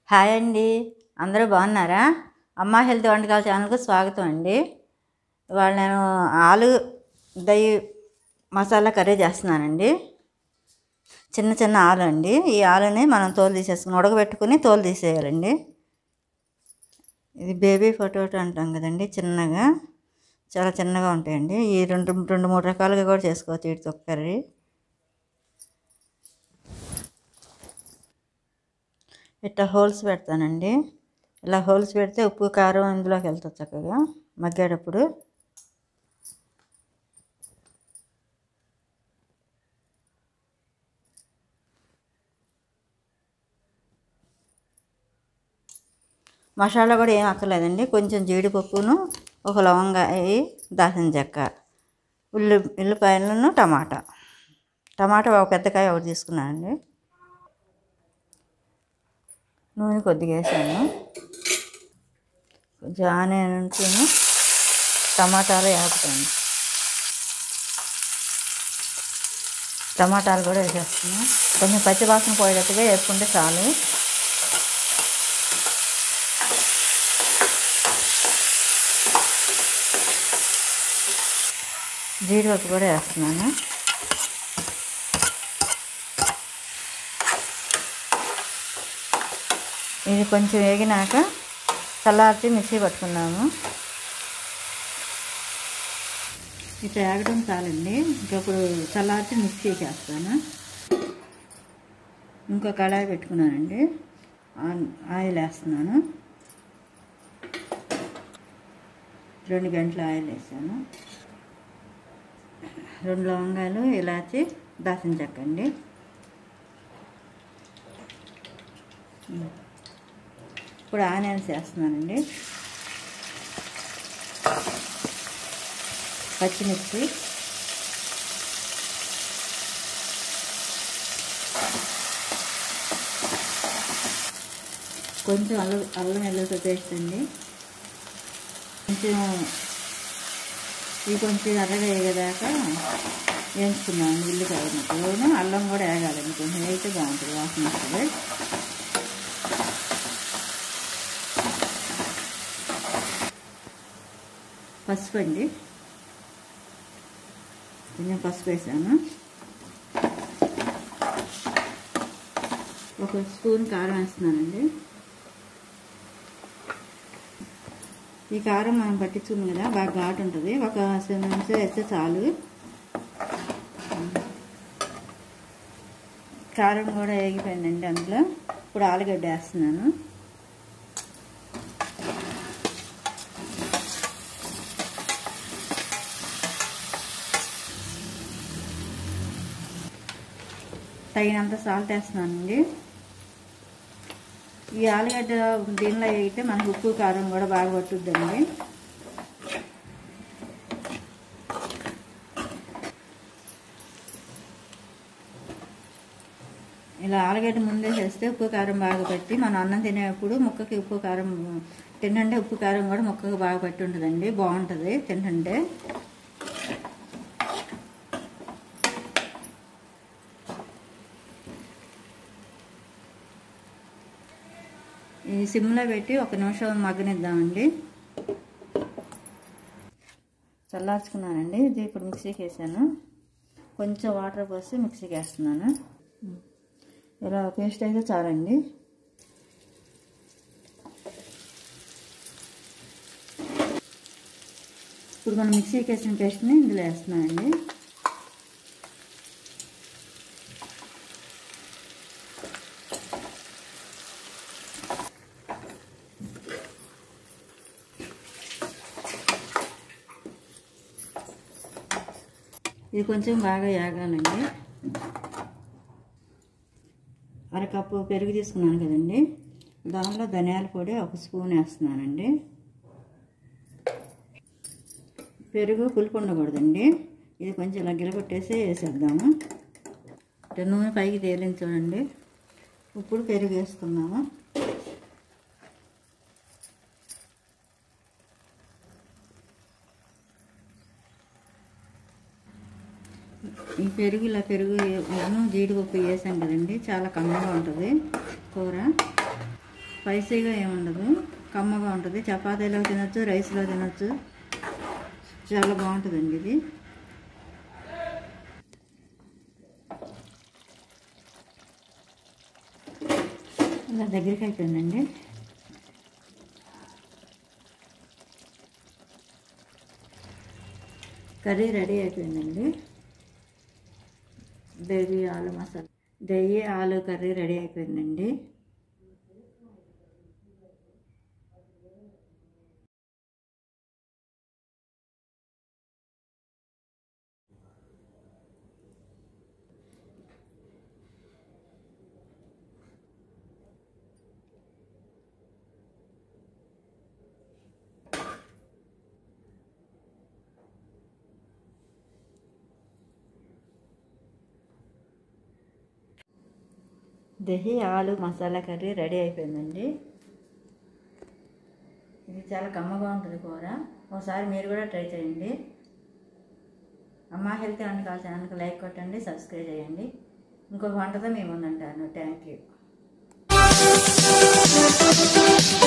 hi అండి అందరూ బాగున్నారా అమ్మ హెల్త్ వంటకాల ఛానల్కి స్వాగతం అండి ఇవాళ నేను ఆలు దయ్యి మసాలా కర్రీ చేస్తున్నానండి చిన్న చిన్న ఆలు అండి ఈ ఆలుని మనం తోలు తీసేసుకుని ఉడకబెట్టుకుని తోలు తీసేయాలండి ఇది బేబీ పొటాటో అంటాం కదండి చిన్నగా చాలా చిన్నగా ఉంటాయండి ఈ రెండు రెండు మూడు రకాలుగా కూడా చేసుకోవచ్చు వీటితో కర్రీ ఇట్లా హోల్స్ పెడతానండి ఇలా హోల్స్ పెడితే ఉప్పు కారం ఇందులోకి వెళ్తుంది చక్కగా మగ్గేటప్పుడు మసాలా కూడా ఏం అక్కర్లేదండి కొంచెం జీడిపప్పును ఒక లవంగాయ దాసిన చెక్క ఉల్లి ఉల్లిపాయలను టమాటా టమాటా ఒక పెద్దకాయ ఒకటి తీసుకున్నానండి నూనె కొద్దిగా వేసాను కొంచెం ఆనియన్ ఉంటేను టమాటాలు వేపుతాను టమాటాలు కూడా వేసేస్తున్నాను కొంచెం పచ్చివాసన పోయేటట్టుగా వేసుకుంటే చాలు జీడిపప్పు కూడా వేస్తున్నాను ఇది కొంచెం వేగినాక చల్లార్చి మిక్సీ పట్టుకున్నాము ఇట్లా వేగడం చాలండి ఇంకప్పుడు చల్లార్చి మిక్సీ చేస్తాను ఇంకో కళాయి పెట్టుకున్నానండి ఆయిల్ వేస్తున్నాను రెండు గంటల ఆయిల్ వేసాను రెండు లవంగాలు ఇలాచి దాసిన చెక్క అండి ఇప్పుడు ఆనియన్స్ వేస్తున్నానండి పచ్చిమిర్చి కొంచెం అల్లం అల్లం వెల్లుల్లి పేస్ట్ అండి కొంచెం ఇవి కొంచెం ఎర్రగా వేగేదాకా వేయించుకున్నాను ఉల్లిపాయ ముక్కలను అల్లం కూడా వేగాలండి కొంచెం వేగితే బాగుంటుంది వాసన వస్తుంది పసుపు అండి కొంచెం పసుపు వేసాను ఒక స్పూన్ కారం వేస్తున్నానండి ఈ కారం మనం పట్టించుకుంది కదా బాగా ఘాటు ఉంటుంది ఒక నిమిషం వేస్తే చాలు కారం కూడా వేగిపోయిందండి అందులో ఇప్పుడు ఆలుగడ్డ వేస్తున్నాను తగినంత సాల్ట్ వేస్తున్నానండి ఈ ఆలుగడ్డ దీనిలో అయితే మనకు ఉప్పు కారం కూడా బాగా పట్టుద్దండి ఇలా ఆలుగడ్డ ముందే చేస్తే ఉప్పు కారం బాగా పట్టి మనం అన్నం తినేటప్పుడు ముక్కకి ఉప్పు కారం తింటుంటే ఉప్పు కారం కూడా ముక్కకి బాగా పట్టి ఉంటుందండి బాగుంటుంది తింటుంటే ఈ సిమ్లో పెట్టి ఒక నిమిషం మగ్గనిద్దామండి చల్లార్చుకున్నానండి ఇది ఇప్పుడు మిక్సీకి వేసాను కొంచెం వాటర్ పోసి మిక్సీకి వేస్తున్నాను ఇలా పేస్ట్ అయితే చాలండి ఇప్పుడు మనం మిక్సీకి వేసిన పేస్ట్ని ఇందులో వేస్తున్నానండి ఇది కొంచెం బాగా యాగాలండి అరకప్పు పెరుగు తీసుకున్నాను కదండి దానిలో ధనియాల పొడి ఒక స్పూన్ వేస్తున్నానండి పెరుగు పులుపు ఉండకూడదండి ఇది కొంచెం ఇలా గిలగొట్టేసి వేసేద్దాము నూనె పైకి తేలింది చూడండి ఇప్పుడు పెరుగు వేసుకున్నాము ఈ పెరుగు ఇలా పెరుగు జీడిపప్పు వేసాం కదండి చాలా కమ్మగా ఉంటుంది కూర స్పైసీగా ఏముండదు కమ్మగా ఉంటుంది చపాతీలో తినొచ్చు రైస్లో తినొచ్చు చాలా బాగుంటుందండి ఇది ఇలా దగ్గరికి అయిపోయిందండి కర్రీ రెడీ అయిపోయిందండి దహి ఆలు మసాలా దహి ఆలు కర్రీ రెడీ అయిపోయిందండి దహి ఆలు మసాలా కర్రీ రెడీ అయిపోయిందండి ఇది చాలా కమ్మగా ఉంటుంది కూర ఒకసారి మీరు కూడా ట్రై చేయండి అమ్మ హెల్త్ వంటకాల ఛానల్కి లైక్ కొట్టండి సబ్స్క్రైబ్ చేయండి ఇంకొక వంటతో మేము ఉందంటాను థ్యాంక్ యూ